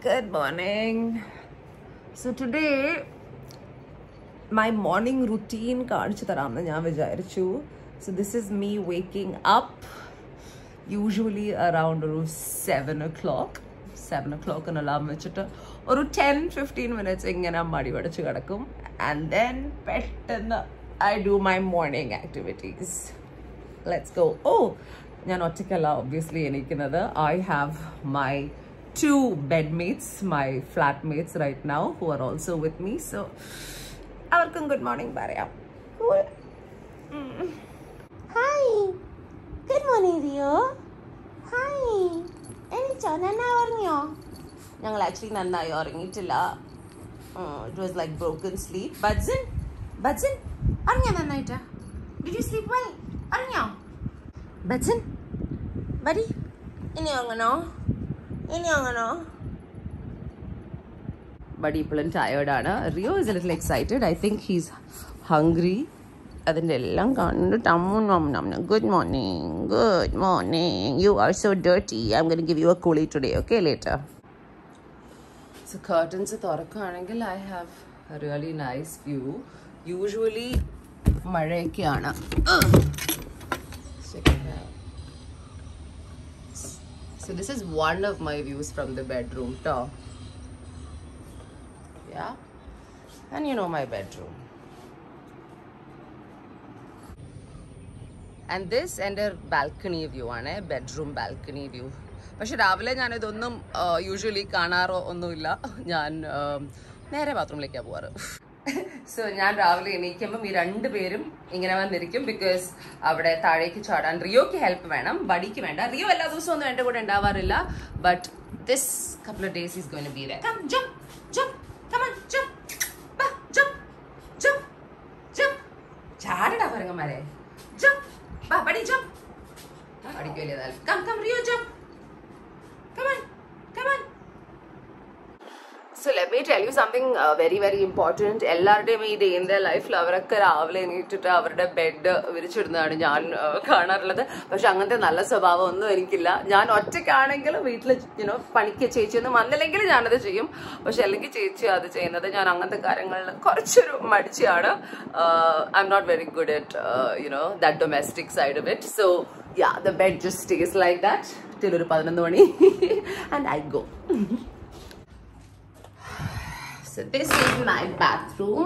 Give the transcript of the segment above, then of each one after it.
Good morning. So today my morning routine കാണിച്ചു തരാമെന്ന് ഞാൻ വിചാരിച്ചു so this is me waking up usually around ഒരു സെവൻ ഒ ക്ലോക്ക് സെവൻ ഒ ക്ലോക്കിന് അലാം വെച്ചിട്ട് ഒരു ടെൻ ഫിഫ്റ്റീൻ മിനിറ്റ്സ് ഇങ്ങനെ മടി പടച്ച് കിടക്കും ആൻഡ് ദെൻ പെട്ടെന്ന് I do my morning activities let's go oh ഞാൻ ഒറ്റയ്ക്കല്ല ഒബ്വിയസ്ലി എണീക്കുന്നത് I have my two bedmates my flatmates right now who are also with me so അവർക്കും good morning പറയാം hi good morning Rio hi എണീച്ചോ നന്നായി ഉറങ്ങിയോ ഞങ്ങൾ actually നന്നായി ഉറങ്ങിയിട്ടില്ല it was like broken sleep ബഡ്സൻ ബഡ്സൻ ഉറങ്ങിയോ നന്നായിട്ട് ഡിഡ് യു സ്ലീപ്പ് വെൽ ഉറങ്ങിയോ ബച്ചൻ വരി ഇനി ഉറങ്ങണോ ഇനി ഉറങ്ങണോ ബഡി ഇപ്പോഴും ടയേർഡാണ് Rio is a little excited I think he's hungry അതിൻ്റെ എല്ലാം കണ്ട് tummy num num good morning good morning you are so dirty I'm gonna give you a കൂളി today okay later so curtains തുറക്കുകയാണെങ്കിൽ I have a really nice view usually മഴയൊക്കെയാണ് So this is one of my views from the bedroom top. Yeah. And you know my bedroom. And this എൻ്റെ balcony view ആണ് bedroom balcony view പക്ഷെ രാവിലെ ഞാനിതൊന്നും usually കാണാറോ ഒന്നുമില്ല ഞാൻ um, നേരെ ബാത്റൂമിലേക്കാണ് പോവാറ് so ഞാൻ രാവിലെ എണീക്കുമ്പം ഈ രണ്ട് പേരും ഇങ്ങനെ വന്നിരിക്കും ബിക്കോസ് അവിടെ താഴേക്ക് ചാടാൻ റിയോക്ക് ഹെൽപ്പ് വേണം ബഡിക്ക് വേണ്ട റിയോ എല്ലാ ദിവസവും ഒന്നും എൻ്റെ കൂടെ ഉണ്ടാവാറില്ല but this couple of days is going be the come jump jump come on jump jump jump jump ചാടടാ പരങ്ങന്മാരെ ജംപ് ബാ ബഡി ജംപ് അടിക്കില്ല come come Rio jump come on come on so let me tell you something very very important എല്ലാവരുടെയും ഈ day in the ലൈഫിൽ അവരൊക്കെ രാവിലെ എണീറ്റിട്ട് അവരുടെ ബെഡ് വിരിച്ചിടുന്നതാണ് ഞാൻ uh, കാണാറുള്ളത് പക്ഷെ അങ്ങനത്തെ നല്ല സ്വഭാവം ഒന്നും എനിക്കില്ല ഞാൻ ഒറ്റയ്ക്കാണെങ്കിൽ വീട്ടിൽ യുനോ പണിക്ക് ചേച്ചി ഒന്നും വന്നില്ലെങ്കിൽ ഞാനത് ചെയ്യും പക്ഷെ അല്ലെങ്കിൽ ചേച്ചി അത് ചെയ്യുന്നത് ഞാൻ അങ്ങനത്തെ കാര്യങ്ങളിൽ കുറച്ചൊരു മടിച്ചാണ് I'm not very good at you know that domestic side of it so yeah the bed just stays like that till ഒരു പതിനൊന്ന് മണി and I go So this is my bathroom.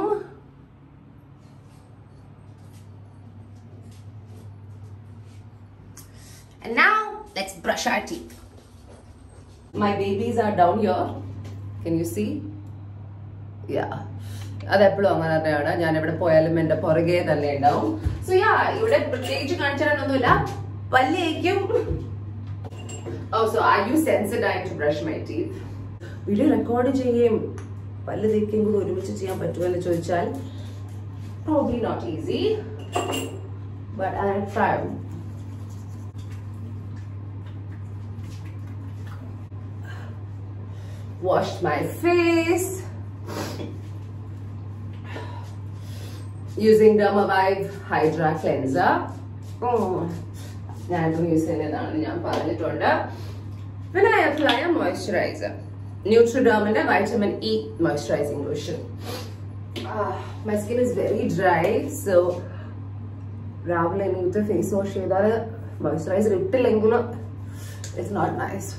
And now let's brush our teeth. My babies are down here. Can you see? Yeah. അതെപ്പോഴും അങ്ങനെ തന്നെയാണ് ഞാൻ എവിടെ പോയാലും എന്റെ പുറകെ തന്നെ ഉണ്ടാവും സോ യാ ഇവിടെ പ്രത്യേകിച്ച് കാണിച്ചു തരാനൊന്നുമില്ല പല്ലേക്കും oh so are you sensitive to brush my teeth video record ചെയ്യുകയും പല്ല് തേക്കുകയും കൂടെ ഒരുമിച്ച് ചെയ്യാൻ പറ്റുമെന്ന് ചോദിച്ചാൽ probably not easy but I try washed my face using Dermavive Hydra Cleanser. ഞാനിപ്പോൾ യൂസ് ചെയ്യുന്നതാണെന്ന് ഞാൻ പറഞ്ഞിട്ടുണ്ട് പിന്നെ ഐ അപ്ലൈ എ മോയ്സ്ചറൈസർ ന്യൂട്രിഡോമിന്റെ vitamin E moisturising lotion my skin is very dry so രാവിലെ എണീറ്റ് ഫേസ് വാഷ് ചെയ്താൽ മോയ്സ്ചറൈസർ ഇട്ടില്ലെങ്കിലും ഇറ്റ്സ് നോട്ട് നൈസ്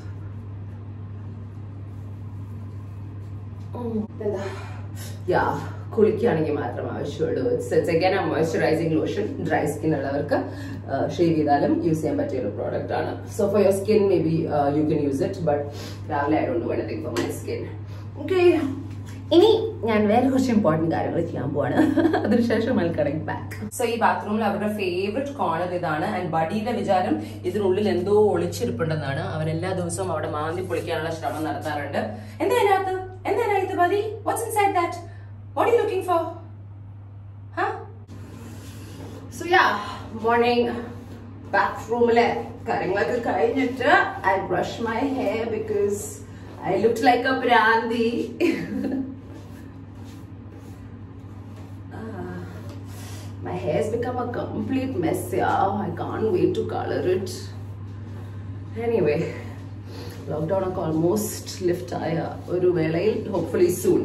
യാ കുളിക്കുകയാണെങ്കിൽ മാത്രം ആവശ്യമുള്ളൂ it's it's again a moisturising lotion dry skin ഉള്ളവർക്ക് ഷേവ് ചെയ്താലും യൂസ് ചെയ്യാൻ പറ്റിയ ഒരു പ്രോഡക്റ്റ് ആണ് so for your skin maybe you can use it but രാവിലെ I don't do anything for my skin okay ഇനി ഞാൻ വേറെ കുറച്ച് ഇമ്പോർട്ടന്റ് കാര്യങ്ങൾ ചെയ്യാൻ പോവാണ് അതിനുശേഷം ഐ കണക്ട് ബാക്ക് സോ ഈ ബാത്റൂമിൽ അവരുടെ ഫേവററ്റ് കോർണർ ഇതാണ് ആൻഡ് ബഡിയുടെ വിചാരം ഇതിനുള്ളിൽ എന്തോ ഒളിച്ചിരിപ്പുണ്ടെന്നാണ് അവൻ എല്ലാ ദിവസവും അവിടെ മാന്തി പൊളിക്കാനുള്ള ശ്രമം നടത്താറുണ്ട് എന്താ അതിനകത്ത് എന്താ അതിനകത്ത് Buddy what's inside that what you looking for so yeah morning ബാത്റൂമിലെ കാര്യങ്ങളൊക്കെ കഴിഞ്ഞിട്ട് I brush my hair because I look like a ഭ്രാന്തി My hair's become a complete mess, yeah. I can't wait to color it. Anyway, lockdown ഒക്കെ almost lift ആയ ഒരു വേളയിൽ hopefully soon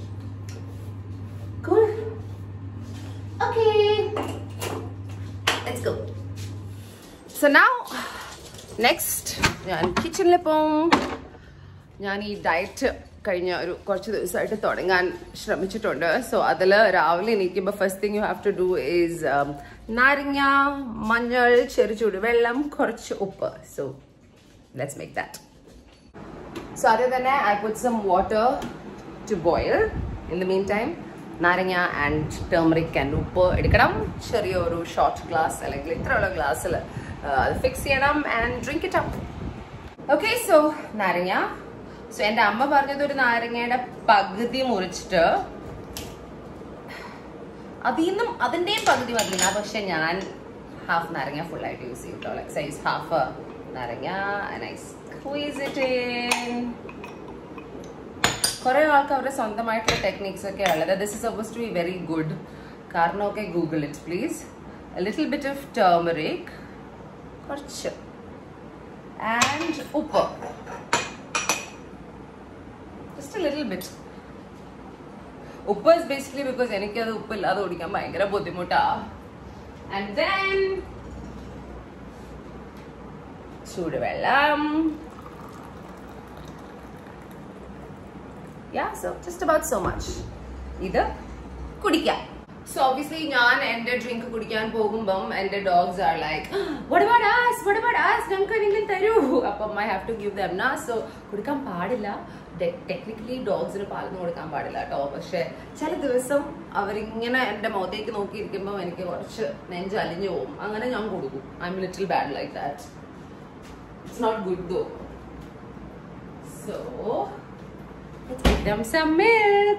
Cool. Okay. Let's go. So now, next, ഞാൻ കിച്ചണിൽ പോവും ഞാൻ ഈ ഡയറ്റ് കഴിഞ്ഞ ഒരു കുറച്ച് ദിവസമായിട്ട് തുടങ്ങാൻ ശ്രമിച്ചിട്ടുണ്ട് സോ അതിൽ രാവിലെ എണീക്കുമ്പോൾ first thing you have to do is നാരങ്ങ മഞ്ഞൾ ചെറുചൂട് വെള്ളം കുറച്ച് ഉപ്പ് so let's make that so ആദ്യം തന്നെ I put some water to boil in the mean meantime നാരങ്ങ ആൻഡ് ടേമറിക് ആൻഡ് ഉപ്പ് എടുക്കണം ചെറിയൊരു ഷോർട്ട് ഗ്ലാസ് അല്ലെങ്കിൽ ഇത്രയുള്ള ഗ്ലാസ്സിൽ അത് ഫിക്സ് ചെയ്യണം and drink it up okay so നാരങ്ങ സോ എൻ്റെ അമ്മ പറഞ്ഞത് ഒരു നാരങ്ങയുടെ പകുതി മുറിച്ചിട്ട് അതിൽ നിന്നും അതിൻ്റെയും പകുതി മതിയില്ല പക്ഷെ ഞാൻ ഹാഫ് നാരങ്ങ ഫുൾ ആയിട്ട് യൂസ് ചെയ്യും കേട്ടോ ലൈക്ക് സൈസ് ഹാഫ് നാരങ്ങ നൈസ് സ്ക്വീസ് ഇറ്റ് ഇൻ കുറെ ആൾക്ക് അവരുടെ സ്വന്തമായിട്ടുള്ള ടെക്നിക്സ് ഒക്കെ ഉള്ളത് this is suppose to be very good കാരണമൊക്കെ Google it please little bit of turmeric കുറച്ച് ആൻഡ് ഉപ്പ് ജസ്റ്റ് ലിറ്റിൽ ബിറ്റ് ഉപ്പ് ഇസ് ബേസിക്കലി ബിക്കോസ് എനിക്കത് ഉപ്പില്ലാതെ കുടിക്കാൻ ഭയങ്കര ബുദ്ധിമുട്ടാ ആൻഡ് ദെൻ ചൂടുവെള്ളം yeah so just about so much ഇത് കുടിക്കാം സോ ഒബിയസ്ലി ഞാൻ എന്റെ ഡ്രിങ്ക് കുടിക്കാൻ പോകുമ്പം എന്റെ dogs are like what about us what about us ഞങ്ങൾക്ക് എന്തെങ്കിലും തരൂ അപ്പം I have to give them നാ സോ കൊടുക്കാൻ പാടില്ല ടെക്നിക്കലി ഡോഗ്സിന് പാലൊന്നും കൊടുക്കാൻ പാടില്ല കേട്ടോ പക്ഷെ ചില ദിവസം അവരിങ്ങനെ എന്റെ മുഖത്തേക്ക് നോക്കിയിരിക്കുമ്പോൾ എനിക്ക് കുറച്ച് നെഞ്ച് അലിഞ്ഞു പോകും അങ്ങനെ ഞാൻ കൊടുക്കും I'm little bad like that it's not good though so Let's give them some milk.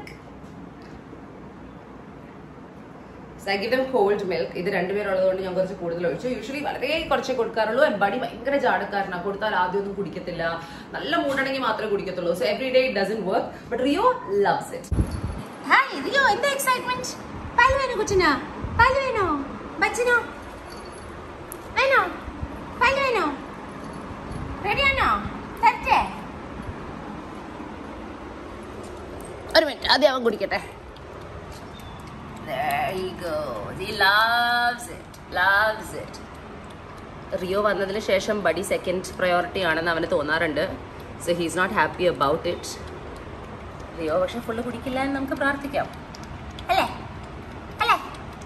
So I give them cold milk. ഇത് രണ്ടുപേരുള്ളതുകൊണ്ട് ഞാൻ കുറച്ച് കൂടുതൽ ഒഴിച്ചു യൂഷ്വലി വളരെ കുറച്ചേ കൊടുക്കാറുള്ളൂ ആൻഡ് ബഡി ഭയങ്കര ജാടക്കാരനാണ് കൊടുത്താൽ ആദ്യം ഒന്നും കുടിക്കത്തില്ല നല്ല മൂടാണെങ്കിൽ മാത്രമേ കുടിക്കത്തുള്ളൂ so every day it doesn't work but Rio loves it hi Rio എന്താ എക്സൈറ്റ്മെന്റ് പാല് വേണോ കൊച്ചിന് പാല് വേണോ ബച്ചനോ വേണോ പാല് വേണോ റെഡിയാണോ തരട്ടെ ഒരു മിനിറ്റ് ആദ്യം അവൻ കുടിക്കട്ടെ There you go. He loves it. Loves it. Rio വന്നതിന് ശേഷം ബഡി സെക്കൻഡ് പ്രയോറിറ്റി ആണെന്ന് അവന് തോന്നാറുണ്ട് so he's not happy about it Rio പക്ഷെ ഫുള്ള് കുടിക്കില്ല എന്ന് നമുക്ക് പ്രാർത്ഥിക്കാം അല്ലേ അല്ലേ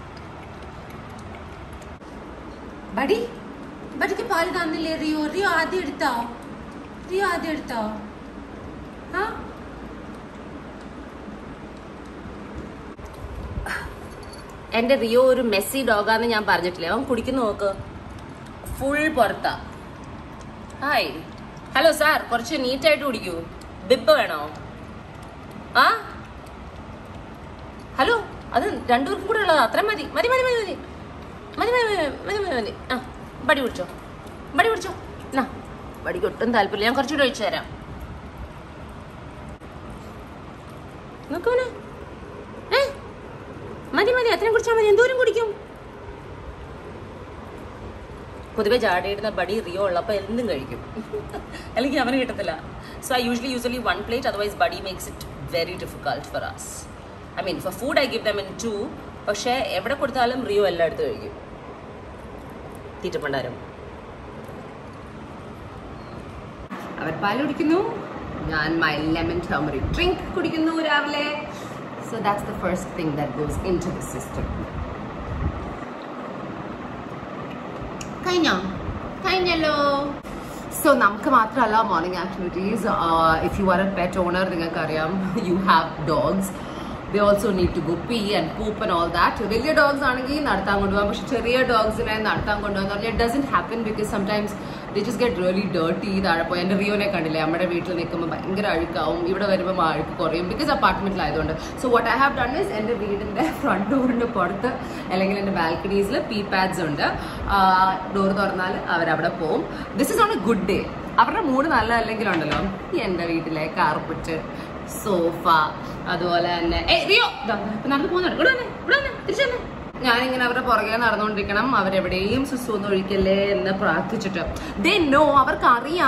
ബഡി ബഡിക്ക് പാല് തന്നില്ലേ റിയോ റിയോ ആദ്യം എടുത്തോ റിയോ ആദ്യം എടുത്തോ ആ എൻ്റെ റിയോ ഒരു മെസ്സി ഡോഗാന്ന് ഞാൻ പറഞ്ഞിട്ടില്ലേ അവൻ കുടിക്കുന്നു നോക്ക് ഫുൾ പുറത്താ ഹായ് ഹലോ സാർ കുറച്ച് നീറ്റായിട്ട് കുടിക്കൂ ബിബ് വേണോ ആ ഹലോ അത് രണ്ടുപേർക്കും കൂടെ ഉള്ളതാ അത്രയും മതി മതി മതി മതി മതി മതി മതി മതി മതി മതി ആ ബടി കുടിച്ചോ ബടി കുടിച്ചോ എന്നാ ബടിക്ക് ഒട്ടും താല്പര്യമില്ല ഞാൻ കുറച്ചുകൂടെ ഒഴിച്ചു തരാം നോക്കവനെ ഏ മതി മതി അത്രയും കുടിച്ചാൽ മതി എന്തോരം കുടിക്കും പൊതുവെ ജാടയിടുന്ന ബഡി റിയോ ഉള്ളപ്പോൾ എന്തും കഴിക്കും അല്ലെങ്കിൽ അവന് കിട്ടത്തില്ല so I usually usually one plate otherwise Buddy makes it very difficult for us I mean for food I give them in two പക്ഷേ എവിടെ കൊടുത്താലും റിയോ എല്ലാം എടുത്ത് കഴിക്കും തീറ്റപ്പണ്ടാരം അവർ പാൽ കുടിക്കുന്നു ഞാൻ മൈ ലെമൺ ടർമറിക് ഡ്രിങ്ക് കുടിക്കുന്നു രാവിലെ so that's the first thing that goes into the system കഴിഞ്ഞോ കഴിഞ്ഞല്ലോ സോ നമുക്ക് മാത്രമല്ല morning activities if you are a pet owner നിങ്ങൾക്കറിയാം you have dogs they also need to go pee and poop and all that വലിയ dogs ആണെങ്കിൽ നടത്താൻ കൊണ്ടുപോകാം പക്ഷെ ചെറിയ ഡോഗ്സിനെ നടത്താൻ കൊണ്ടുപോകാന്ന് പറഞ്ഞാൽ it doesn't happen because sometimes they just get really dirty താഴെ പോയി എൻ്റെ റിയോനെ കണ്ടില്ലേ നമ്മുടെ വീട്ടിൽ നിൽക്കുമ്പോൾ ഭയങ്കര അഴുക്കാവും ഇവിടെ വരുമ്പോൾ അഴുക്ക് കുറയും ബിക്കോസ് അപ്പാർട്ട്മെന്റിലായതുകൊണ്ട് so what I have done is എൻ്റെ വീടിൻ്റെ ഫ്രണ്ട് ഡോറിൻ്റെ പുറത്ത് അല്ലെങ്കിൽ എൻ്റെ ബാൽക്കണീസിൽ പീ പാഡ്സ് ഉണ്ട് ഡോർ തുറന്നാൽ അവരവിടെ പോവും this is on a good day അവരുടെ മൂഡ് നല്ല അല്ലെങ്കിലുണ്ടല്ലോ എൻ്റെ വീട്ടിലെ കാർപ്പറ്റ് സോഫ അതുപോലെ തന്നെ ഏ റിയോ ദാ, ദാ, ഇപ്പൊ നടന്നു പോകുന്നുണ്ട് ഇവിടെ വന്നേ ഇവിടെ വന്നേ തിരിച്ചു വന്നേ ഞാനിങ്ങനെ അവരുടെ പുറകെ നടന്നുകൊണ്ടിരിക്കണം അവരെവിടെയും സുസു ഒന്നും ഒഴിക്കല്ലേ എന്ന് പ്രാർത്ഥിച്ചിട്ട് ദേ നോ അവർക്ക് അറിയാം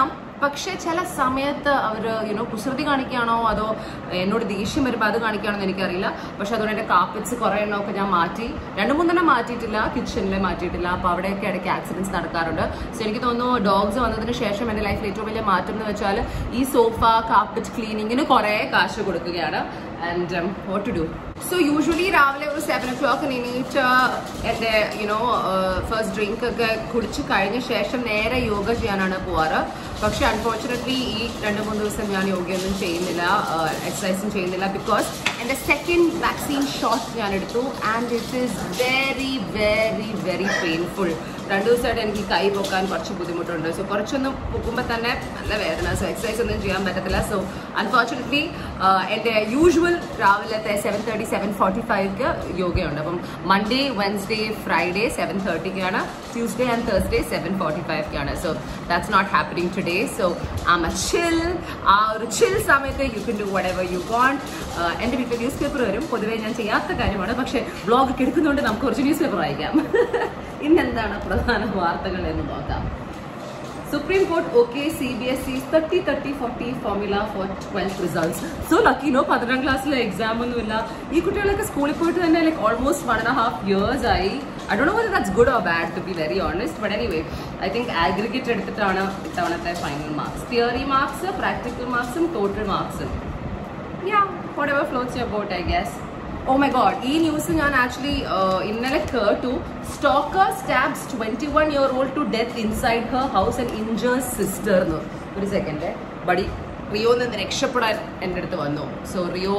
പക്ഷേ ചില സമയത്ത് അവർ യുനോ കുസൃതി കാണിക്കുകയാണോ അതോ എന്നോട് ദേഷ്യം വരുമ്പോൾ അത് കാണിക്കുകയാണോ എന്ന് എനിക്കറിയില്ല പക്ഷെ അതുകൊണ്ട് എൻ്റെ കാപ്പറ്റ്സ് കുറേ എണ്ണമൊക്കെ ഞാൻ മാറ്റി രണ്ട് മൂന്നെണ്ണം മാറ്റിയിട്ടില്ല കിച്ചണിൽ മാറ്റിയിട്ടില്ല അപ്പോൾ അവിടെയൊക്കെ ഇടയ്ക്ക് ആക്സിഡൻസ് നടക്കാറുണ്ട് സോ എനിക്ക് തോന്നുന്നു ഡോഗ്സ് വന്നതിന് ശേഷം എൻ്റെ ലൈഫിൽ ഏറ്റവും വലിയ മാറ്റം എന്ന് വെച്ചാൽ ഈ സോഫ കാപ്പറ്റ് ക്ലീനിങ്ങിന് കുറേ കാശ് കൊടുക്കുകയാണ് and what to do so usually രാവിലെ ഒരു സെവൻ ഒ ക്ലോക്കിന് എണീറ്റ് എൻ്റെ യുനോ ഫസ്റ്റ് ഡ്രിങ്ക് ഒക്കെ കുടിച്ച് കഴിഞ്ഞ ശേഷം നേരെ യോഗ ചെയ്യാനാണ് പോവാറ് പക്ഷെ അൺഫോർച്ചുനേറ്റ്ലി ഈ രണ്ട് മൂന്ന് ദിവസം ഞാൻ യോഗയൊന്നും ചെയ്യുന്നില്ല എക്സസൈസും ചെയ്യുന്നില്ല ബിക്കോസ് എൻ്റെ സെക്കൻഡ് വാക്സിൻ ഷോട്ട് ഞാൻ എടുത്തു and it is very very very painful രണ്ടു ദിവസമായിട്ട് എനിക്ക് കൈ പൊക്കാൻ കുറച്ച് ബുദ്ധിമുട്ടുണ്ട് സോ കുറച്ചൊന്ന് പൊക്കുമ്പോൾ തന്നെ നല്ല വേദന സോ എക്സസൈസ് ഒന്നും ചെയ്യാൻ പറ്റത്തില്ല സോ അൺഫോർച്ചുനേറ്റ്ലി എൻ്റെ യൂഷ്വൽ രാവിലത്തെ സെവൻ തേർട്ടി സെവൻ ഫോർട്ടി ഫൈവ്ക്ക് യോഗയുണ്ട് അപ്പം മൺഡേ വെൻസ്ഡേ ഫ്രൈഡേ സെവൻ തേർട്ടിക്കാണ് Tuesday and Thursday seven forty ഫൈവ്ക്കാണ് so that's not happening today so um a chill ആ ഒരു ചിൽ സമയത്ത് you can do whatever you want എൻ്റെ വീട്ടിൽ ന്യൂസ് പേപ്പർ വരും പൊതുവേ ഞാൻ ചെയ്യാത്ത കാര്യമാണ് പക്ഷേ ബ്ലോഗ് ഒക്കെ എടുക്കുന്നതുകൊണ്ട് നമുക്ക് കുറച്ച് ന്യൂസ് പേപ്പർ വായിക്കാം ഇന്നെന്താണ് പ്രധാന വാർത്തകൾ എന്ന് നോക്കാം Supreme Court okay C B S E thirty thirty forty formula for twelfth results so lucky no പന്ത്രണ്ടാം ക്ലാസ്സിലെ എക്സാം ഒന്നുമില്ല ഈ കുട്ടികളൊക്കെ സ്കൂളിൽ പോയിട്ട് തന്നെ like almost one and half years ആയി I dunno whether that's good or bad to be very honest but anyway I think aggregate എടുത്തിട്ടാണ് ഇത്തവണത്തെ final marks theory marks practical മാർക്സും ടോട്ടൽ മാർക്സും yeah whatever floats your boat I guess oh my god ഈ news ഞാൻ actually ഇന്നലെ കേട്ടു stalker stabs twenty one year old to death inside her house and injures sister എന്ന് ഒരു second buddy Rio നിന്ന് രക്ഷപ്പെടാൻ എൻ്റെ അടുത്ത് വന്നു so Rio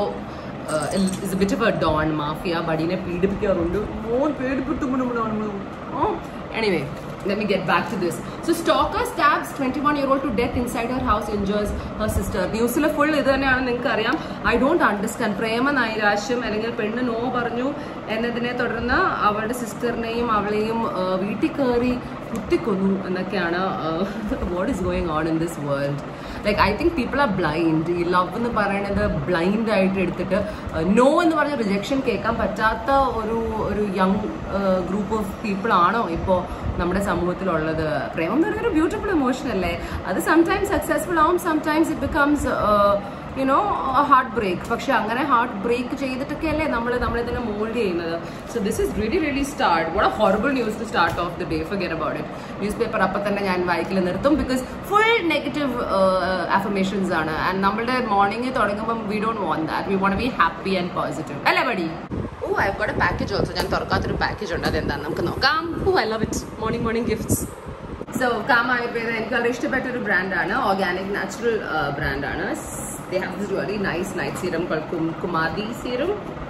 is bit of a don mafia ബഡീനെ പീഡിപ്പിക്കാറുണ്ട് മോൻ പേടിപ്പിട്ടുമ്പോഴാണ് anyway let me get back to this. So stalker stabs 21 year old to death inside her house, injures her sister. ന്യൂസിലെ ഫുൾ ഇത് തന്നെയാണെന്ന് നിങ്ങൾക്ക് അറിയാം ഐ ഡോണ്ട് അണ്ടർസ്റ്റാൻഡ് പ്രേമ നൈരാശ്യം അല്ലെങ്കിൽ പെണ്ണ് നോ പറഞ്ഞു എന്നതിനെ തുടർന്ന് അവളുടെ സിസ്റ്ററിനെയും അവളെയും ആ, വീട്ടിൽ കയറി കുത്തിക്കൊന്നു എന്നൊക്കെയാണ് what is going on in this world like I think people are blind ഈ ലവ് എന്ന് പറയുന്നത് ബ്ലൈൻഡ് ആയിട്ട് എടുത്തിട്ട് നോ എന്ന് പറഞ്ഞ റിജക്ഷൻ കേൾക്കാൻ പറ്റാത്ത ഒരു ഒരു യങ് ഗ്രൂപ്പ് ഓഫ് പീപ്പിൾ ആണോ ഇപ്പോൾ നമ്മുടെ സമൂഹത്തിലുള്ളത് പ്രേമം എന്ന് പറയുന്നത് ബ്യൂട്ടിഫുൾ ഇമോഷൻ അല്ലേ അത് സംടൈംസ് സക്സസ്ഫുൾ ആവും sometimes it becomes you know heart break പക്ഷെ അങ്ങനെ ഹാർട്ട് ബ്രേക്ക് ചെയ്തിട്ടൊക്കെ അല്ലേ നമ്മൾ നമ്മളെ തന്നെ മോൾഡ് ചെയ്യുന്നത് so this is really really start what a horrible news to start off the day forget about it newspaper അപ്പം തന്നെ ഞാൻ വായിക്കൽ നിർത്തും ബിക്കോസ് ഫുൾ നെഗറ്റീവ് അഫർമേഷൻസ് ആണ് ആൻഡ് നമ്മളുടെ മോർണിംഗ് തുടങ്ങുമ്പം we don't want that we won't be happy and positive അല്ലേ buddy oh I got a package also ഞാൻ തുറക്കാത്തൊരു പാക്കേജ് ഉണ്ട് അതെന്താന്ന് നമുക്ക് നോക്കാം oh I love it morning morning gifts so Kama Ayurveda എനിക്ക് വളരെ ഇഷ്ടപ്പെട്ട ഒരു ബ്രാൻഡാണ് ഓർഗാനിക് നാച്ചുറൽ ബ്രാൻഡാണ് they have this very nice night serum കുമാതി സീരം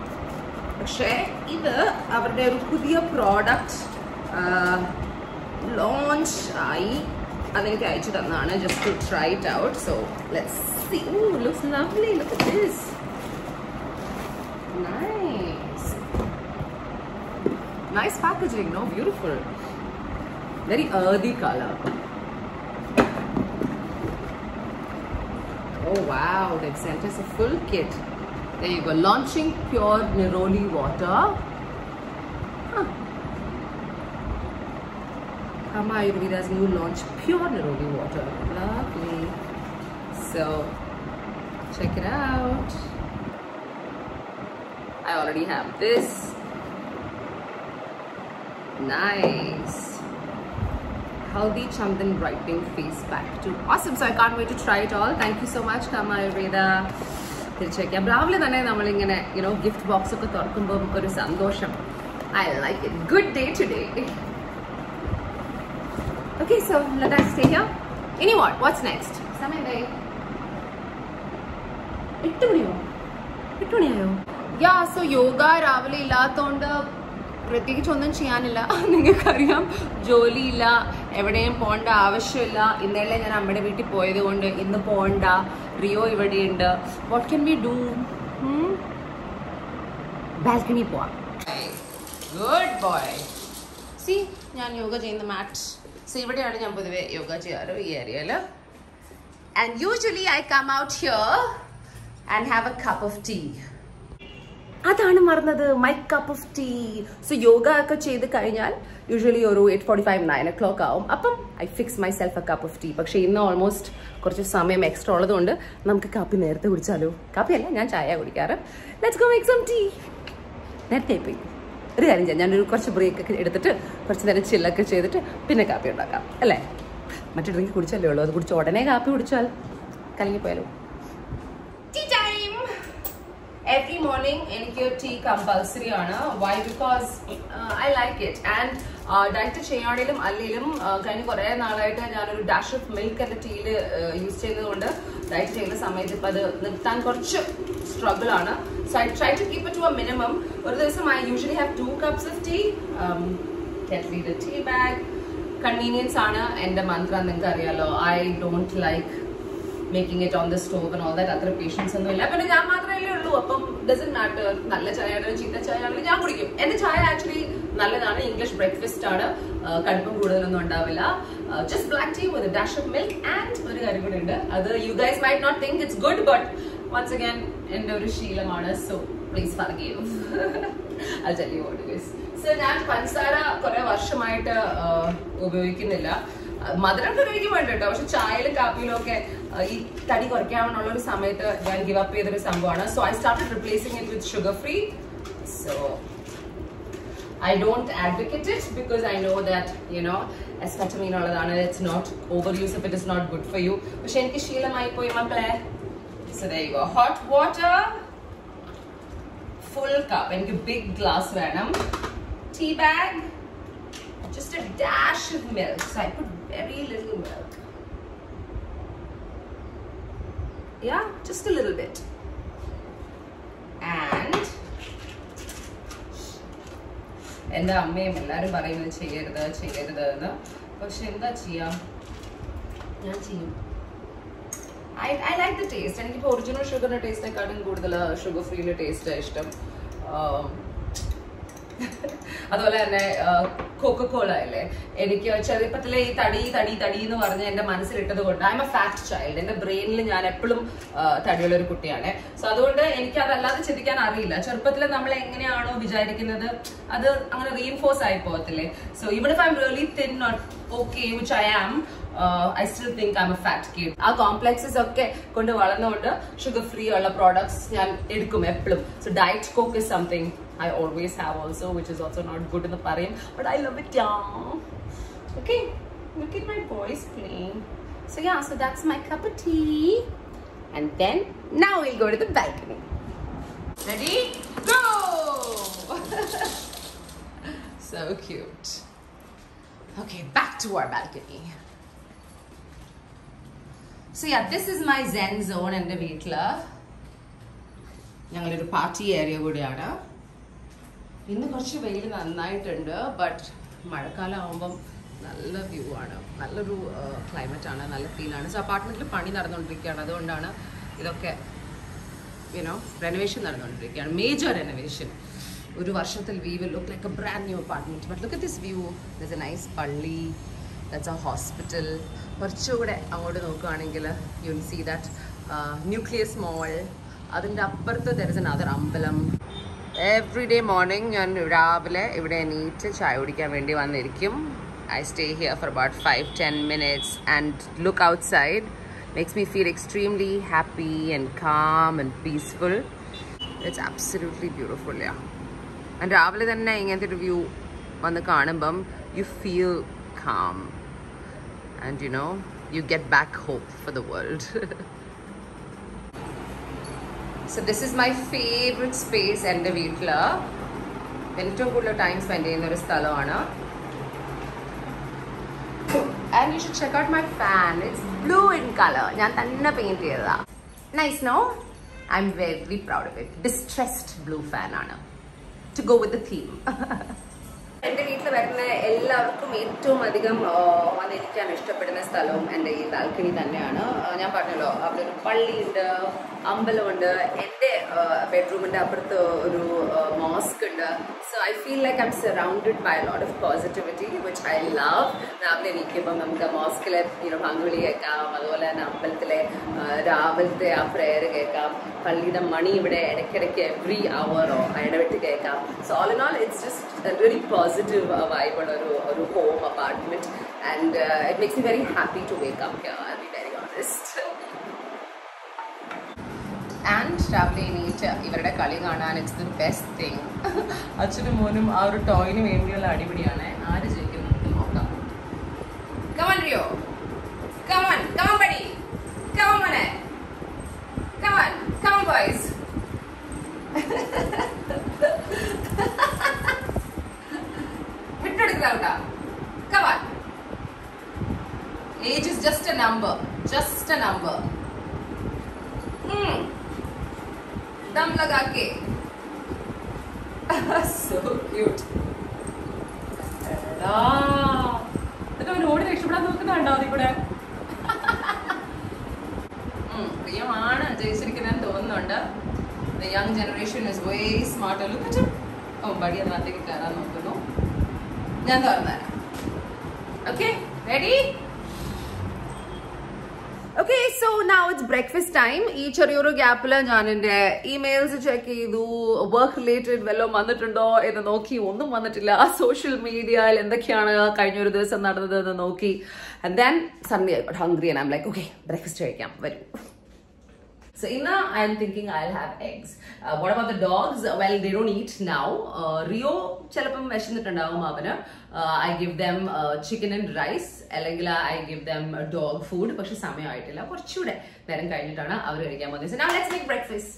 പക്ഷേ ഇത് അവരുടെ ഒരു പുതിയ പ്രോഡക്റ്റ് ലോഞ്ച് ആയി അതെനിക്ക് അയച്ചു തന്നതാണ് just to try it out so let's see oh looks lovely look at this nice nice packaging no beautiful very earthy color oh wow they've sent us a full kit there you go launching pure neroli water huh. Kama Ayurveda's new launch pure neroli water lovely so check it out I already have this Nice. Haldi Chandan Brightening Face Pack too. Awesome. So I can't wait to try it all. Thank you so much, Kama Ayurveda. തിരിച്ചേക്കാം രാവിലെ തന്നെ നമ്മളിങ്ങനെ you know gift box ഒക്കെ തുറക്കുമ്പോൾ ഒരു സന്തോഷം I like it good day today okay so let us stay here. ഇനി what what's next സമയം ദേ. എട്ട് മണിയോ എട്ട് മണിയായോ യാ സോ യോഗ രാവിലെ ഇല്ലാത്തതുകൊണ്ട് പ്രത്യേകിച്ച് ഒന്നും ചെയ്യാനില്ല നിങ്ങൾക്കറിയാം ജോലിയില്ല എവിടെയും പോകേണ്ട ആവശ്യമില്ല ഇന്നലെ ഞാൻ അമ്മയുടെ വീട്ടിൽ പോയത് കൊണ്ട് ഇന്ന് പോകണ്ട റിയോ ഇവിടെയുണ്ട് what can we do balcony പോവാം ഗുഡ് ബോയ് സി ഞാൻ യോഗ ചെയ്യുന്ന മാറ്റ് സോ ഇവിടെയാണ് ഞാൻ പൊതുവെ യോഗ ചെയ്യാറ് ഈ ഏരിയയിൽ and usually I come out here and have a cup of tea അതാണ് മറന്നത് my cup of tea so yoga ഒക്കെ ചെയ്ത് കഴിഞ്ഞാൽ യൂഷ്വലി ഒരു eight forty five nine o'clock ആവും അപ്പം I fix myself a cup of tea പക്ഷേ ഇന്ന് ഓൾമോസ്റ്റ് കുറച്ച് സമയം എക്സ്ട്രാ ഉള്ളതുകൊണ്ട് നമുക്ക് കാപ്പി നേരത്തെ കുടിച്ചാലോ കാപ്പിയല്ല ഞാൻ ചായ കുടിക്കാറ് let's go make some tea നേരത്തെ പോയി ഒരു കാര്യം ചെയ്യാം ഞാനൊരു കുറച്ച് ബ്രേക്ക് ഒക്കെ എടുത്തിട്ട് കുറച്ച് നേരം ചില്ലൊക്കെ ചെയ്തിട്ട് പിന്നെ കാപ്പി ഉണ്ടാക്കാം അല്ലേ മറ്റു ഡ്രിങ്ക് കുടിച്ചല്ലേ ഉള്ളൂ അത് കുടിച്ച് ഉടനെ കാപ്പി കുടിച്ചാൽ കലങ്ങിപ്പോയാലോ ടീ ടൈം എവറി മോർണിംഗ് എനിക്ക് ടീ കമ്പൽസറി ആണ് why because I like it and diet ചെയ്യാണേലും അല്ലെങ്കിലും കഴിഞ്ഞ കുറേ നാളായിട്ട് ഞാനൊരു ഡാഷ് ഓഫ് മിൽക്ക് എൻ്റെ ടീയിൽ യൂസ് ചെയ്യുന്നതുകൊണ്ട് ഡയറ്റ് ചെയ്യുന്ന സമയത്ത് ഇപ്പം അത് നിർത്താൻ കുറച്ച് സ്ട്രഗിൾ ആണ് so I try to keep it to a minimum ഒരു ദിവസം I usually have two cups of tea കെറ്റ് ടീ ബാഗ് കൺവീനിയൻസ് ആണ് എൻ്റെ മന്ത്ര നിങ്ങൾക്ക് അറിയാലോ I don't like making it on the stove and all that അത്ര patience ഒന്നും ഇല്ല പിന്നെ ഞാൻ മാത്രമേ ഉള്ളൂ അപ്പം ഡസൻ മാറ്റർ നല്ല ചായ ആണെങ്കിലും ചീത്ത ചായ ആണെങ്കിലും ഞാൻ കുടിക്കും എന്റെ ചായ ആക്ച്വലി നല്ലതാണ് ഇംഗ്ലീഷ് ബ്രേക്ക്ഫാസ്റ്റ് ആണ് ആ, കടുപ്പം കൂടുതലൊന്നും ഉണ്ടാവില്ല just black tea with dash of milk and ഒരു കാര്യം കൂടെ ഉണ്ട് അത് you guys might not think it's good but once again എന്റെ ഒരു ശീലമാണ് സോ പ്ലീസ് ഫർഗീവ് അത് tell you what it so ഞാൻ പഞ്ചസാര കുറെ വർഷമായിട്ട് ആ, ഉപയോഗിക്കുന്നില്ല മധുരം ഉപയോഗിക്കും വേണ്ട കേട്ടോ പക്ഷെ ചായയിലും കാപ്പിയിലും ഒക്കെ ആ, ഈ തടി കുറയ്ക്കാനുള്ള ഒരു സമയത്ത് ഞാൻ ഗിവ് അപ്പ് ചെയ്തൊരു സംഭവമാണ് so I started replacing it with sugar free so I don't advocate it because I know that you know എസ്കറ്റമീൻ ഉള്ളതാണ് it's not over use if it is not good for you പക്ഷെ എനിക്ക് ശീലമായി പോയി മക്കളെ so they go hot water full cup എനിക്ക് big glass വേണം tea bag just a dash of milk. So I put very little milk. Yeah, just a little bit. And എൻ്റെ അമ്മയും എല്ലാവരും പറയുന്നത് ചെയ്യരുത് ചെയ്യരുത് എന്ന് പക്ഷെ എന്താ ചെയ്യാ ഞാൻ ചെയ്യും I I like the taste എനിക്കിപ്പോൾ ഒറിജിനൽ ഷുഗറിന്റെ ടേസ്റ്റിനെക്കാട്ടും കൂടുതൽ ഷുഗർ ഫ്രീയുടെ ടേസ്റ്റ് ഇഷ്ടം ആം, അതുപോലെ തന്നെ കോക്കോള അല്ലേ എനിക്ക് ചെറുപ്പത്തിലെ ഈ തടി തടി തടി എന്ന് പറഞ്ഞ് എന്റെ മനസ്സിലിട്ടത് കൊണ്ട് I'm a fat child എന്റെ ബ്രെയിനിൽ ഞാൻ എപ്പോഴും തടിയുള്ള ഒരു കുട്ടിയാണ് സോ അതുകൊണ്ട് എനിക്ക് അതല്ലാതെ ചിന്തിക്കാൻ അറിയില്ല ചെറുപ്പത്തിൽ നമ്മൾ എങ്ങനെയാണോ വിചാരിക്കുന്നത് അത് അങ്ങനെ റീഇൻഫോഴ്സ് ആയി പോകത്തില്ലേ so even if I'm really thin not okay which I am I still think I'm a fat kid ആ കോംപ്ലക്സസ് ഒക്കെ കൊണ്ട് വളർന്നുകൊണ്ട് ഷുഗർ ഫ്രീ ഉള്ള പ്രോഡക്ട്സ് ഞാൻ എടുക്കും എപ്പോഴും so diet coke is something I always have also which is also not good എന്ന് പറയും but I love it yeah okay look it my boys playing so yeah so that's my cup tea and then now will go to the balcony ready go so cute okay back to our balcony so yeah this is my zen zone എൻ്റെ വീട്ടില് ഞങ്ങളൊരു party area കൂടിയാണ് ഇന്ന് കുറച്ച് വെയിൽ നന്നായിട്ടുണ്ട് but മഴക്കാലം ആകുമ്പം നല്ല വ്യൂ ആണ് നല്ലൊരു ക്ലൈമറ്റ് ആണ് നല്ല ഫീലാണ് സോ അപ്പാർട്ട്മെന്റിൽ പണി നടന്നുകൊണ്ടിരിക്കുകയാണ് അതുകൊണ്ടാണ് ഇതൊക്കെ യുനോ റെനോവേഷൻ നടന്നുകൊണ്ടിരിക്കുകയാണ് മേജർ റെനോവേഷൻ ഒരു വർഷത്തിൽ we will look like a brand new apartment but look at this view that's a nice പള്ളി ദറ്റ്സ് എ ഹോസ്പിറ്റൽ കുറച്ചുകൂടെ അങ്ങോട്ട് നോക്കുകയാണെങ്കിൽ you will see that Nucleus Mall അതിൻ്റെ അപ്പുറത്ത് ദർ ഇസ് അനദർ അമ്പലം എവറി ഡേ മോർണിംഗ് ഞാൻ രാവിലെ ഇവിടെ എണീറ്റ് ചായ കുടിക്കാൻ വേണ്ടി വന്നിരിക്കും I stay here for about five ten minutes and look outside makes me feel extremely happy and calm and peaceful. It's absolutely beautiful, yeah. And രാവിലെ തന്നെ ഇങ്ങനത്തെ ഒരു വ്യൂ വന്ന് കാണുമ്പം you feel calm and you know you get back hope for the world so this is my favourite space എൻ്റെ വീട്ടിൽ ഏറ്റവും കൂടുതൽ ടൈം സ്പെൻഡ് ചെയ്യുന്ന ഒരു സ്ഥലമാണ് and you should check out my fan. It's blue in color. ഞാൻ തന്നെ paint ചെയ്തതാ nice no I'm very proud of it distressed blue fan ആണ് ടു ഗോ വിത്ത് തീം എൻ്റെ വീട്ടിൽ വരുന്ന എല്ലാവർക്കും ഏറ്റവും അധികം ആ, വന്നിരിക്കാൻ ഇഷ്ടപ്പെടുന്ന സ്ഥലവും എൻ്റെ ഈ ബാൽക്കണി തന്നെയാണ് ആ, ഞാൻ പറഞ്ഞല്ലോ അവിടെ ഒരു പള്ളിയുണ്ട് അമ്പലമുണ്ട് എൻ്റെ ബെഡ്റൂമിൻ്റെ അപ്പുറത്ത് ഒരു മോസ്ക് ഉണ്ട് so I feel like I'm surrounded by lot of positivity which I love രാവിലെ എണീക്കുമ്പോൾ നമുക്ക് മോസ്കിലെ യൂണോ പങ്കുവിളി കേൾക്കാം അതുപോലെ തന്നെ അമ്പലത്തിലെ ആ, രാവിലത്തെ ആ പ്രേയർ കേൾക്കാം പള്ളിയുടെ മണി ഇവിടെ ഇടയ്ക്കിടയ്ക്ക് എവറി അവറോ ഇടവിട്ട് കേൾക്കാം so all in all it's just very positive വൈബുള്ള ഒരു ഒരു home apartment and it makes me very happy to wake up I be very honest and രാവിലെ എണീറ്റ് ഇവരുടെ കളി കാണാൻ ഇറ്റ്സ് ദ ബെസ്റ്റ് തിങ് അച്ഛനും മോനും ആ ഒരു ടോയിന് വേണ്ടിയുള്ള അടിപിടിയാണ് ആര് ജയിക്കും നമുക്ക് നോക്കാം കമൺ റിയോ കമൺ കമൺ പടി കമൺ മോനെ കമൺ കമൺ ബോയ്സ് വിട്ടെടുക്കുക കേട്ടാ come on age is just a number just a number दम लगा के so cute എടാ. എന്നിട്ട് അവൻ ഓടി രക്ഷപ്പെടാൻ നോക്കുന്നുണ്ടോ അതിൽ കൂടെ ഉം, പ്രിയമാണ് ജയിച്ചിരിക്കുന്നതെന്ന് തോന്നുന്നുണ്ട് the young generation is way smart look oh buddy അതിനകത്തേക്ക് കയറാൻ നോക്കുന്നു ഞാൻ തുറന്നുതരാം okay ready okay so now it's breakfast time ഈ ചെറിയൊരു ഗ്യാപ്പിൽ ഞാൻ എൻ്റെ ഇമെയിൽസ് ചെക്ക് ചെയ്തു വർക്ക് റിലേറ്റഡ് വല്ലതും വന്നിട്ടുണ്ടോ എന്ന് നോക്കി ഒന്നും വന്നിട്ടില്ല സോഷ്യൽ മീഡിയയിൽ എന്തൊക്കെയാണ് കഴിഞ്ഞ ഒരു ദിവസം നടന്നത് എന്ന് നോക്കി and then Sunday hungry and I'm like okay breakfast കഴിക്കാം വരൂ So Inna, I'm thinking I'll have eggs. Uh, what about the dogs? Well, they don't eat now. Uh, Rio, ചിലപ്പം വിശന്നിട്ടുണ്ടാവും അവന് I give them chicken and rice അല്ലെങ്കിൽ I give them dog food പക്ഷെ സമയമായിട്ടില്ല കുറച്ചുകൂടെ നേരം കഴിഞ്ഞിട്ടാണ് അവർ കഴിക്കാൻ പോകുന്നത് Now let's make breakfast.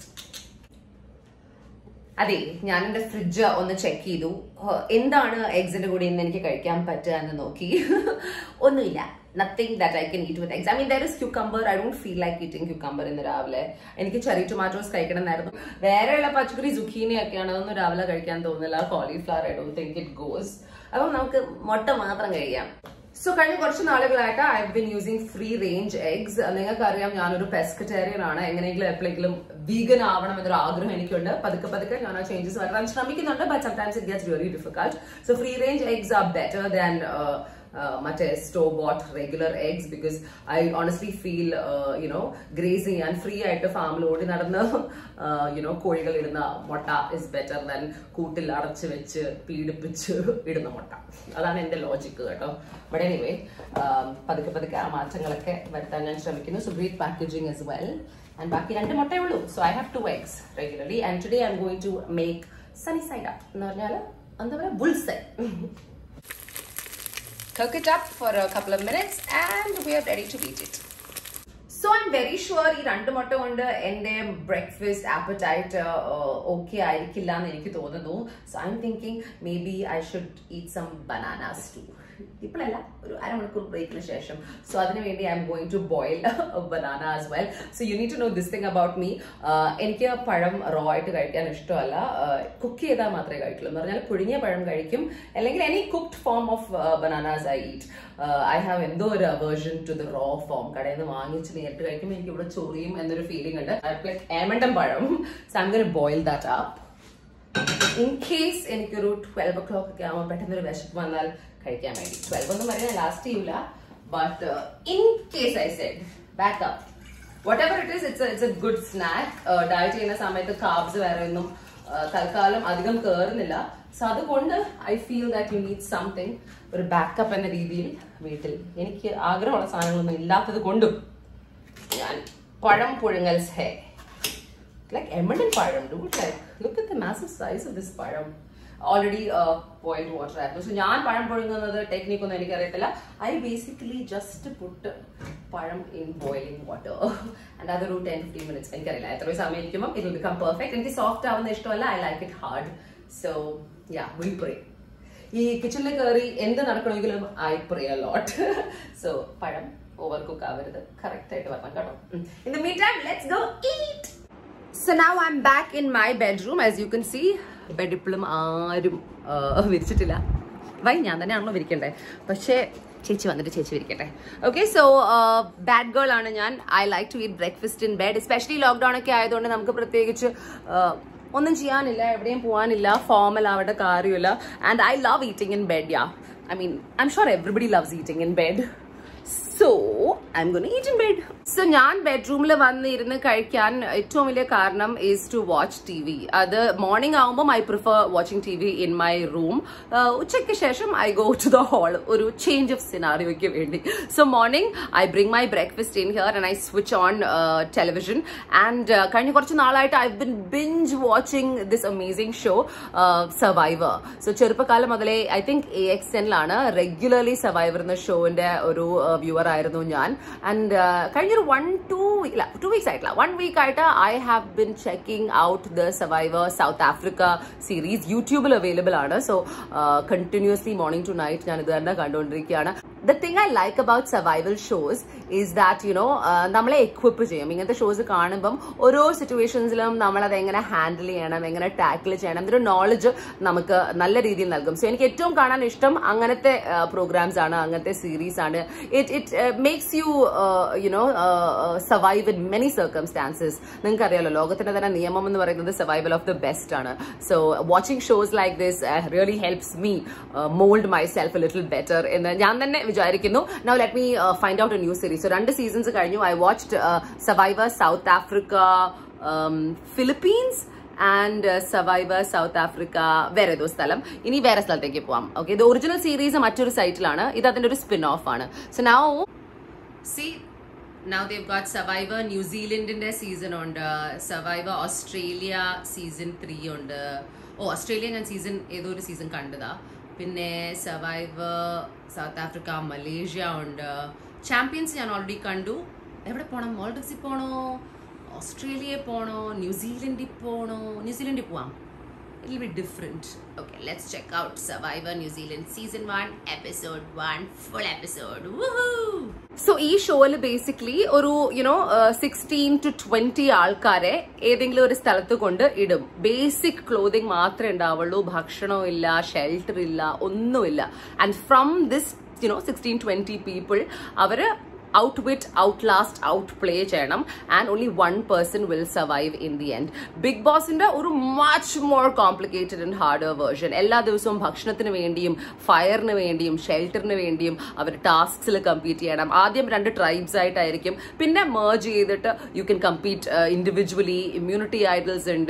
അതെ ഞാൻ എന്റെ ഫ്രിഡ്ജ് ഒന്ന് ചെക്ക് ചെയ്തു ഏഹ് എന്താണ് എഗ്സിന്റെ കൂടെ ഇന്ന് എനിക്ക് കഴിക്കാൻ പറ്റുക എന്ന് നോക്കി ഒന്നുമില്ല nothing that I can eat with eggs I mean there is cucumber I don't feel like eating cucumber ഇന്ന് രാവിലെ എനിക്ക് ചെറിയ ടൊമാറ്റോസ് കഴിക്കണം എന്നായിരുന്നു വേറെയുള്ള പച്ചക്കറി സുഖീനി ഒക്കെയാണ് അതൊന്നും രാവിലെ കഴിക്കാൻ തോന്നുന്നില്ല cauliflower I don't think it goes അപ്പം നമുക്ക് മുട്ട മാത്രം കഴിക്കാം സോ കഴിഞ്ഞ കുറച്ച് നാളുകളായിട്ട് I been using free range eggs നിങ്ങൾക്ക് അറിയാം ഞാനൊരു പെസ്കറ്റേറിയൻ ആണ് എങ്ങനെയെങ്കിലും എപ്പോഴെങ്കിലും വീഗൻ ആവണം എന്നൊരു ആഗ്രഹം എനിക്കുണ്ട് പതുക്കെ പതുക്കെ ഞാൻ ആ ചേഞ്ചസ് വരുത്താൻ ശ്രമിക്കുന്നുണ്ട് but sometimes it gets really difficult so free range eggs are better than മറ്റേ store bought regular eggs because I honestly feel you know grazing ഞാൻ ഫ്രീ ആയിട്ട് ഫാമിൽ ഓടി നടന്ന് യുനോ കോഴികൾ ഇടുന്ന മുട്ട ഇസ് ബെറ്റർ ദാൻ കൂട്ടിൽ അടച്ചു വെച്ച് പീഡിപ്പിച്ച് ഇടുന്ന മുട്ട അതാണ് എന്റെ ലോജിക്ക് കേട്ടോ ബട്ട് എനിവേ പതുക്കെ പതുക്കെ ആ മാറ്റങ്ങളൊക്കെ വരുത്താൻ ഞാൻ ശ്രമിക്കുന്നു so great packaging as well and ബാക്കി രണ്ട് മുട്ടയേ ഉള്ളൂ so I have two eggs regularly and today I'm going to make sunny side up എന്ന് പറഞ്ഞാൽ എന്താ പറയുക bull's eye cook it up for a couple of minutes and we are ready to eat it. So I'm very sure ഈ രണ്ട് മുട്ട കൊണ്ട് എന്റെ breakfast appetite okay ആയിരിക്കില്ല എന്ന് എനിക്ക് തോന്നുന്നു so I'm thinking maybe I should eat some bananas too ഇപ്പോഴല്ല ഒരു അരമണിക്കൂർ ബ്രേക്കിന് ശേഷം സോ അതിനു വേണ്ടി I'm going to boil banana as well so you need to know this thing about me എനിക്ക് പഴം റോ ആയിട്ട് കഴിക്കാൻ ഇഷ്ടമല്ല കുക്ക് ചെയ്താൽ മാത്രമേ കഴിക്കുള്ളൂ എന്ന് പറഞ്ഞാൽ പുഴുങ്ങിയ പഴം കഴിക്കും അല്ലെങ്കിൽ any cooked form of bananas I eat I have എന്തോ ഒരു aversion to the raw form കടയിൽ നിന്ന് വാങ്ങിച്ച് നേരിട്ട് കഴിക്കുമ്പോൾ എനിക്ക് ഇവിടെ ചൊറിയും എന്നൊരു ഫീലിംഗ് ഉണ്ട് ലൈക്ക് ഏമണ്ടം പഴം so I'm going boil that up in case എനിക്കൊരു ട്വൽവ് ഒ ക്ലോക്ക് ഒക്കെ ആകുമ്പോൾ പെട്ടെന്ന് ഒരു വിശപ്പ് വന്നാൽ കഴിക്കാൻ വേണ്ടി ട്വൽവ് ഒന്നും വരെ ഞാൻ ലാസ്റ്റ് ചെയ്യൂല but in case I said backup whatever it is it's it's a good snack diet ചെയ്യുന്ന സമയത്ത് കാബ്സ് വേറെ ഒന്നും uh, തൽക്കാലം അധികം കയറുന്നില്ല സോ അതുകൊണ്ട് I feel that you need something ഒരു ബാക്കപ്പ് എന്ന രീതിയിൽ വീട്ടിൽ എനിക്ക് ആഗ്രഹമുള്ള സാധനങ്ങളൊന്നും ഇല്ലാത്തത് കൊണ്ടും ഞാൻ പഴം പുഴുങ്ങൽസ് hey like emerald param, dude. Like, look at the massive size of this param. Already boiled water ആയിരുന്നു സോ ഞാൻ പഴം പുഴുങ്ങുന്നത് ടെക്നിക്ക് ഒന്നും എനിക്കറിയത്തില്ല ഐ ബേസിക്കലി ജസ്റ്റ് പുട്ട് പഴം ഇൻ ബോയിലിംഗ് വാട്ടർ ആൻഡ് അതൊരു ടെൻ ഫിഫ്റ്റീൻ മിനിറ്റ്സ് എനിക്കറിയില്ല എത്ര സമയം ഇരിക്കുമ്പോൾ ഇറ്റ് വിൽ ബിക്കം പെർഫെക്റ്റ് എനിക്ക് സോഫ്റ്റ് ആവുന്ന ഇഷ്ടമല്ല I like it hard so yeah will pray ഈ കിച്ചണിൽ കയറി എന്ത് നടക്കണമെങ്കിലും ഐ പ്രേ ലോട്ട് സോ പഴം ഓവർ കുക്ക് ആവരുത് കറക്റ്റ് ആയിട്ട് വരണം കേട്ടോ in the mean time let's go eat so now I'm back in my bedroom as you can see bed ഇപ്പോഴും ആരും ആ, വിരിച്ചിട്ടില്ല വൈ ഞാൻ തന്നെയാണല്ലോ വിരിക്കണ്ടേ പക്ഷേ ചേച്ചി വന്നിട്ട് ചേച്ചി ഇരിക്കട്ടെ ഓക്കെ സോ ബാഡ് ഗേൾ ആണ് ഞാൻ I like to eat breakfast in bed especially lockdown ഒക്കെ ആയതുകൊണ്ട് നമുക്ക് പ്രത്യേകിച്ച് uh, ഒന്നും ചെയ്യാനില്ല എവിടെയും പോകാനില്ല ഫോമൽ ആവട്ടെ കാര്യമില്ല and I love eating in bed yeah I mean I'm sure everybody loves eating in bed so I'm gonna eat in bed so ഞാൻ ബെഡ്റൂമിൽ വന്ന് ഇരുന്ന് കഴിക്കാൻ ഏറ്റവും വലിയ കാരണം is to watch TV അത് മോർണിംഗ് ആകുമ്പോൾ I prefer watching TV in my room ഉച്ചയ്ക്ക് ശേഷം I go to the hall ഒരു ചേഞ്ച് ഓഫ് സിനാറിയോയ്ക്ക് വേണ്ടി so morning I bring my breakfast in here and I switch on television and കഴിഞ്ഞ കുറച്ച് നാളായിട്ട് I been binge watching this amazing show Survivor so ചെറുപ്പകാലം മുതലേ ഐ തിങ്ക് എ എക്സ് ടെനിലാണ് റെഗുലർലി സർവൈവർ എന്ന ഷോന്റെ ഒരു വ്യൂവർ ആയിരുന്നു ഞാൻ ആൻഡ് കഴിഞ്ഞൊരു വൺ ടു ഇല്ല ടു വീക്സ് ആയിട്ടില്ല വൺ വീക്ക് ആയിട്ട് I have been checking out the Survivor South Africa series യൂട്യൂബിൽ അവൈലബിൾ ആണ് so continuously morning to night ഞാൻ ഇത് തന്നെ കണ്ടുകൊണ്ടിരിക്കുകയാണ് the thing I like about survival shows is that you know നമ്മളെ എക്വിപ്പ് ചെയ്യും ഇങ്ങനത്തെ ഷോസ് കാണുമ്പം ഓരോ സിറ്റുവേഷൻസിലും നമ്മളത് എങ്ങനെ ഹാൻഡിൽ ചെയ്യണം എങ്ങനെ ടാക്കിൾ ചെയ്യണം ഇതൊരു നോളജ് നമുക്ക് നല്ല രീതിയിൽ നൽകും സോ എനിക്ക് ഏറ്റവും കാണാൻ ഇഷ്ടം അങ്ങനത്തെ പ്രോഗ്രാംസ് ആണ് അങ്ങനത്തെ സീരീസ് ആണ് it it makes you you know survive in many circumstances നിങ്ങൾക്ക് അറിയാലോ ലോകത്തിന്റെ തന്നെ നിയമം എന്ന് പറയുന്നത് സർവൈവൽ ഓഫ് ദ ബെസ്റ്റ് ആണ് so watching shows like this really helps me mould myself little better എന്ന് ഞാൻ തന്നെ വിചാരിക്കുന്നു now let me find out a new series so രണ്ട് സീസൺസ് കഴിഞ്ഞു I watched Survivor South Africa Philippines and Survivor South Africa വേറെ ഏതോ സ്ഥലം ഇനി വേറെ സ്ഥലത്തേക്ക് പോവാം ഓക്കെ ഇത് ഒറിജിനൽ സീരീസ് മറ്റൊരു സൈറ്റിലാണ് ഇത് അതിന്റെ ഒരു സ്പിൻ ഓഫ് ആണ് so now see now they've got Survivor ന്യൂസിലൻഡിന്റെ സീസൺ ഉണ്ട് സർവൈവർ ഓസ്ട്രേലിയ സീസൺ ത്രീ ഉണ്ട് ഓ ഓസ്ട്രേലിയ ഞാൻ സീസൺ ഏതോ ഒരു സീസൺ കണ്ടതാ പിന്നെ സർവൈവർ സൗത്ത് ആഫ്രിക്ക മലേഷ്യ ഉണ്ട് ചാമ്പ്യൻസ് ഞാൻ ഓൾറെഡി കണ്ടു എവിടെ പോകണം മോൾഡക്സിൽ പോകണോ ഓസ്ട്രേലിയയിൽ പോകണോ ന്യൂസിലൻഡിൽ പോകണോ ന്യൂസിലൻഡിൽ പോവാം it'll be different. Okay, let's check out Survivor New Zealand season one, episode one, full episode. Woohoo! So ഈ ഷോയിൽ ബേസിക്കലി ഒരു യുനോ സിക്സ്റ്റീൻ ടു ട്വന്റി ആൾക്കാരെ ഏതെങ്കിലും ഒരു സ്ഥലത്ത് കൊണ്ട് ഇടും ബേസിക് ക്ലോതിങ് മാത്രമേ ഉണ്ടാവുള്ളൂ ഭക്ഷണവും ഇല്ല ഷെൽട്ടർ ഇല്ല ഒന്നുമില്ല and from this you know sixteen twenty people അവര് outwit outlast outplay ചെയ്യണം and only one person will survive in the end Big ബോസിന്റെ ഒരു much more complicated and harder version എല്ലാ ദിവസവും ഭക്ഷണത്തിന് വേണ്ടിയും ഫയറിന് വേണ്ടിയും ഷെൽട്ടറിന് വേണ്ടിയും അവർ ടാസ്ക്സിൽ കമ്പീറ്റ് ചെയ്യണം ആദ്യം രണ്ട് ട്രൈബ്സ് ആയിട്ടായിരിക്കും പിന്നെ മേർജ് ചെയ്തിട്ട് you can compete individually immunity idols ഉണ്ട്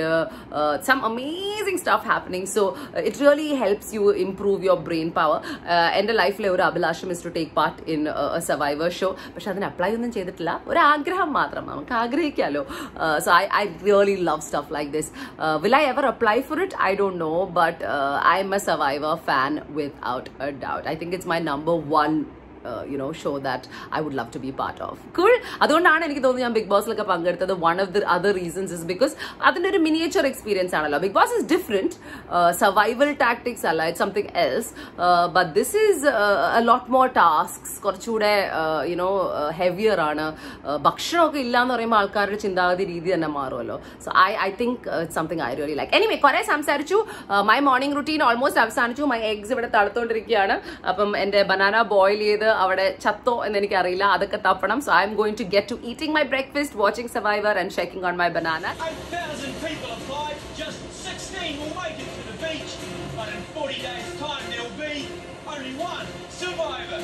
some amazing stuff happening so it really helps you improve your brain power എന്റെ ലൈഫിലെ ഒരു അഭിലാഷം is to take part in Survivor show പക്ഷെ അതിന് അപ്ലൈ ഒന്നും ചെയ്തിട്ടില്ല ഒരു ആഗ്രഹം മാത്രം നമുക്ക് ആഗ്രഹിക്കാമല്ലോ so I I really love stuff like this will I ever apply for it I don't know but I'm a Survivor fan with out A doubt I think it's my number one you know show that I would love to be part of cool അതുകൊണ്ടാണ് എനിക്ക് തോന്നുന്നത് ഞാൻ Big ബോസിലൊക്കെ പങ്കെടുത്തത് one of the other reasons is because അതിന്റെ ഒരു miniature experience ആണല്ലോ Big Boss is different survival tactics അല്ല it something else but this is lot more tasks കുറച്ചുകൂടെ യുനോ ഹെവിയർ ആണ് ഭക്ഷണമൊക്കെ ഇല്ല എന്ന് പറയുമ്പോൾ ആൾക്കാരുടെ ചിന്താഗതി രീതി തന്നെ മാറുമല്ലോ so I I think something I really like anyway കുറെ സംസാരിച്ചു മൈ മോർണിംഗ് റുട്ടീൻ ഓൾമോസ്റ്റ് അവസാനിച്ചു മൈ എഗ്സ് ഇവിടെ തളർത്തുകൊണ്ടിരിക്കുകയാണ് അപ്പം എന്റെ ബനാന ബോയിൽ ചെയ്ത് അവിടെ ചത്തോ എന്ന് എനിക്കറിയില്ല അതൊക്കെ തപ്പണം so I'm going to get to eating my breakfast watching Survivor and checking on my banana 8,000 people applied, just 16 will make it to the beach. But in 40 days' time, there'll be only one survivor.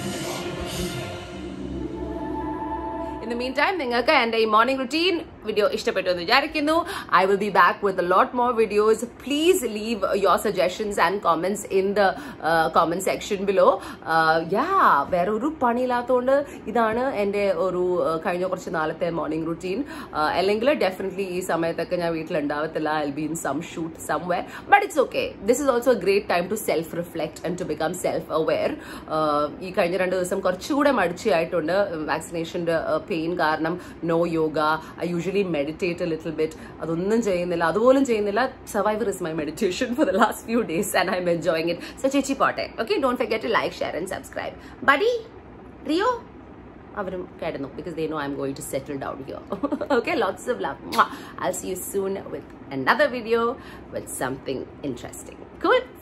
In the mean meantime നിങ്ങൾക്ക് എന്റെ ഈ morning routine video ഇഷ്ടപ്പെട്ടു എന്ന് വിചാരിക്കുന്നു I will be back with lot more videos please leave your suggestions and comments in the comment section below yeah വേറെ ഒരു പണിയില്ലാത്തതുകൊണ്ട് ഇതാണ് എൻ്റെ ഒരു uh, കഴിഞ്ഞ കുറച്ച് നാളത്തെ മോർണിംഗ് റുട്ടീൻ അല്ലെങ്കിൽ ഡെഫിനറ്റ്ലി ഈ സമയത്തൊക്കെ ഞാൻ വീട്ടിലുണ്ടാവത്തില്ല I be in some shoot somewhere but it's okay this is also a great time to self reflect and to become self aware ഈ കഴിഞ്ഞ രണ്ട് ദിവസം കുറച്ചുകൂടെ മടിച്ചായിട്ടുണ്ട് വാക്സിനേഷന്റെ പെയിൻ കാരണം no yoga I usually meditate little bit അതൊന്നും ചെയ്യുന്നില്ല അതുപോലും ചെയ്യുന്നില്ല Survivor is my meditation for the last few days and I'm enjoying it so ചേച്ചി പോട്ടെ okay don't forget to like share and subscribe buddy Rio അവരും കിടന്നു because they know I'm going to settle down here okay lots of love I see you soon with another video with something interesting. Cool.